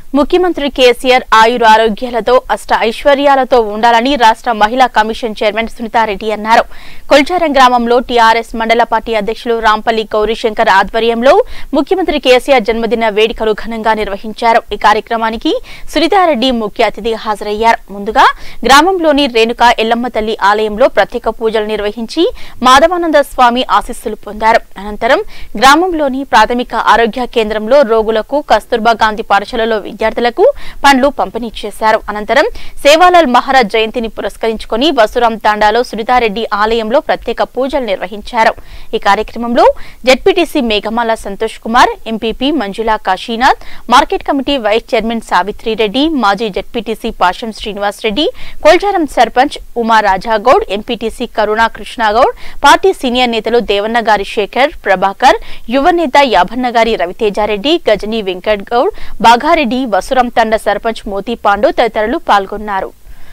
ముఖ్యమంత్రి కేసీఆర్ ఆయుర ఆరోగ్యాలతో అష్ట ఐశ్వర్యాలతో ఉండాలని రాష్ట్ర మహిళా కమిషన్ చైర్మన్ సునీతారెడ్డి అన్నారు కొల్చారం గ్రామంలో టీఆర్ఎస్ మండల పార్టీ అధ్యక్షులు రాంపల్లి గౌరీశంకర్ ఆధ్వర్యంలో ముఖ్యమంత్రి కేసీఆర్ జన్మదిన వేడుకలు ఘనంగా నిర్వహించారు ఈ కార్యక్రమానికి సునీతారెడ్డి ముఖ్య అతిథిగా హాజరయ్యారు ముందుగా గ్రామంలోని రేణుక ఎల్లమ్మ తల్లి ఆలయంలో ప్రత్యేక పూజలు నిర్వహించి మాధవానంద స్వామి ఆశీస్సులు పొందారు అనంతరం గ్రామంలోని ప్రాథమిక ఆరోగ్య కేంద్రంలో రోగులకు కస్తూర్బా గాంధీ పాఠశాలలో విద్యార్థులకు పండ్లు పంపిణీ చేశారు అనంతరం సేవాలాల్ మహారాజ్ జయంతిని పురస్కరించుకుని వసురాం తాండాలో సునీతారెడ్డి ఆలయంలో ప్రత్యేక పూజలు నిర్వహించారు ఈ కార్యక్రమంలో ZPTC Meghamala Santosh Kumar MPP Manjula Kashinath market committee vice chairman Savitri Reddy మాజీ ZPTC Pasham Srinivas Reddy Kolcharam sarpanch Uma Rajagoud MPTC Karuna Krishnagoud party senior నేతలు దేవన్న గారి శేఖర్ ప్రభాకర్ యువ నేత యాభన్న గారి రవితేజారెడ్డి గజనీ వెంకట్ గౌడ్ బాగారెడ్డి వసురం తండ సర్పంచ్ మోతీ పాండు తదితరులు పాల్గొన్నారు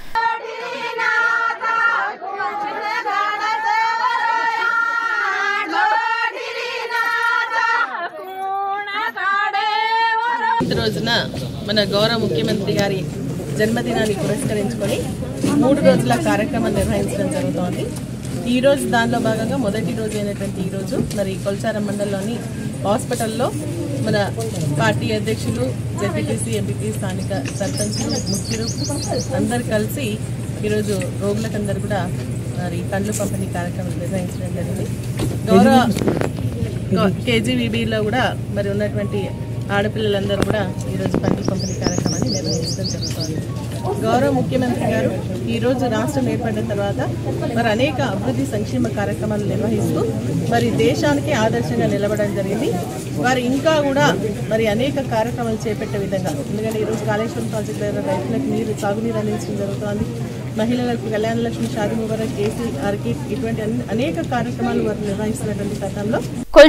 ఈ రోజున మన గౌరవ ముఖ్యమంత్రి గారి జన్మదినాన్ని పురస్కరించుకొని మూడు రోజుల కార్యక్రమం నిర్వహించడం జరుగుతోంది ఈ రోజు దానిలో భాగంగా మొదటి రోజు అయినటువంటి ఈ రోజు మరి కొల్చారం మండలంలోని హాస్పిటల్లో మన పార్టీ అధ్యక్షులు జెడ్పీటీసీ ఎంపీపీ స్థానిక సర్పంచ్లు ముఖ్యులు అందరు కలిసి ఈరోజు రోగులకందరూ కూడా మరి పండ్లు పంపిణీ కార్యక్రమం నిర్వహించడం జరిగింది గౌరవ కేజీవీబీలో కూడా మరి ఉన్నటువంటి ఆడపిల్లలందరూ కూడా ఈరోజు పండ్ల పంపిణీ కార్యక్రమాన్ని నిర్వహించడం జరుగుతోంది గౌరవ ముఖ్యమంత్రి గారు ఈరోజు రాష్ట్రం ఏర్పడిన తర్వాత మరి అనేక అభివృద్ధి సంక్షేమ కార్యక్రమాలు నిర్వహిస్తూ మరి దేశానికి ఆదర్శంగా నిలబడడం జరిగింది వారు ఇంకా కూడా మరి అనేక కార్యక్రమాలు చేపట్టే విధంగా ఎందుకంటే ఈరోజు కాళేశ్వరం ప్రాజెక్టు ద్వారా రైతులకు నీరు సాగునీరు అందించడం జరుగుతోంది మహిళలకు కళ్యాణ లక్ష్మి షాది ముబారక్ కేసీ ఆర్కి ఇటువంటి అన్ని- అనేక కార్యక్రమాలు వారు నిర్వహిస్తున్నటువంటి క్రమంలో